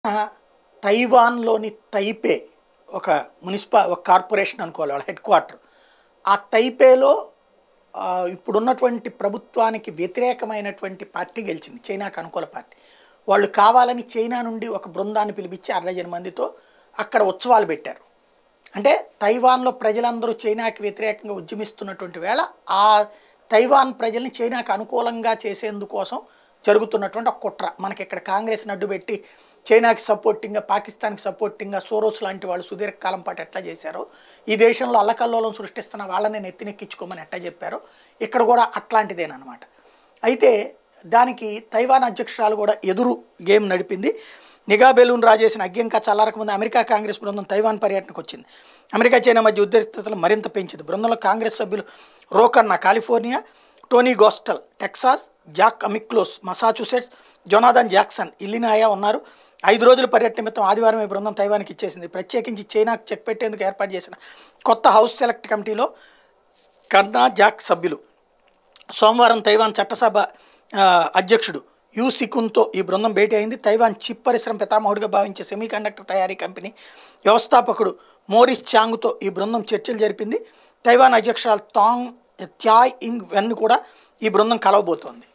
తైవాన్లోని తైపే ఒక మున్సిపల్ ఒక కార్పొరేషన్ అనుకోవాలి వాళ్ళ హెడ్ క్వార్టర్ ఆ తైపేలో ఆ, ఇప్పుడున్నటువంటి ప్రభుత్వానికి వ్యతిరేకమైనటువంటి పార్టీ గెలిచింది చైనాకు అనుకూల పార్టీ వాళ్ళు కావాలని చైనా నుండి ఒక బృందాన్ని పిలిపించి అరడజన మందితో అక్కడ ఉత్సవాలు పెట్టారు అంటే తైవాన్లో ప్రజలందరూ చైనాకి వ్యతిరేకంగా ఉద్యమిస్తున్నటువంటి వేళ ఆ తైవాన్ ప్రజల్ని చైనాకు అనుకూలంగా చేసేందుకోసం జరుగుతున్నటువంటి ఒక కుట్ర మనకి ఇక్కడ కాంగ్రెస్ని అడ్డుపెట్టి చైనాకి సపోర్టింగ్గా పాకిస్తాన్కి సపోర్టింగ్గా సోరోస్ లాంటి వాళ్ళు సుదీర్ఘకాలం పాటు ఎట్లా చేశారో ఈ దేశంలో అల్లకల్లోలం సృష్టిస్తున్న వాళ్ళని నెత్తినెక్కించుకోమని ఎట్లా చెప్పారో ఇక్కడ కూడా అట్లాంటిదేనమాట అయితే దానికి తైవాన్ అధ్యక్షురాలు కూడా ఎదురు గేమ్ నడిపింది నిఘా బెలూన్ రాజేసిన అగ్యంకా చల్లారక ముందు అమెరికా కాంగ్రెస్ బృందం తైవాన్ పర్యటనకు వచ్చింది అమెరికా చైనా మధ్య ఉద్రిక్తతలు మరింత పెంచింది బృందంలో కాంగ్రెస్ సభ్యులు రోకన్న California Tony గోస్టల్ Texas Jack అమిక్లోస్ Massachusetts Jonathan Jackson ఇల్లినాయా ఉన్నారు ఐదు రోజుల పర్యటన నిమిత్తం ఆదివారం ఈ బృందం తైవాన్కి ఇచ్చేసింది ప్రత్యేకించి చైనాకు చెక్ పెట్టేందుకు ఏర్పాటు చేసిన కొత్త హౌస్ సెలెక్ట్ కమిటీలో కన్నా జాక్ సభ్యులు సోమవారం తైవాన్ చట్టసభ ఆ, అధ్యక్షుడు యూ సికున్తో ఈ బృందం భేటీ అయింది తైవాన్ చిప్ పరిశ్రమ పితామహుడిగా భావించే సెమీ కండక్టర్ తయారీ కంపెనీ వ్యవస్థాపకుడు మోరిస్ చాంగ్తో ఈ బృందం చర్చలు జరిపింది తైవాన్ అధ్యక్షురాలు తాంగ్ త్యాయ్ ఇంగ్ వెన్ కూడా ఈ బృందం కలవబోతోంది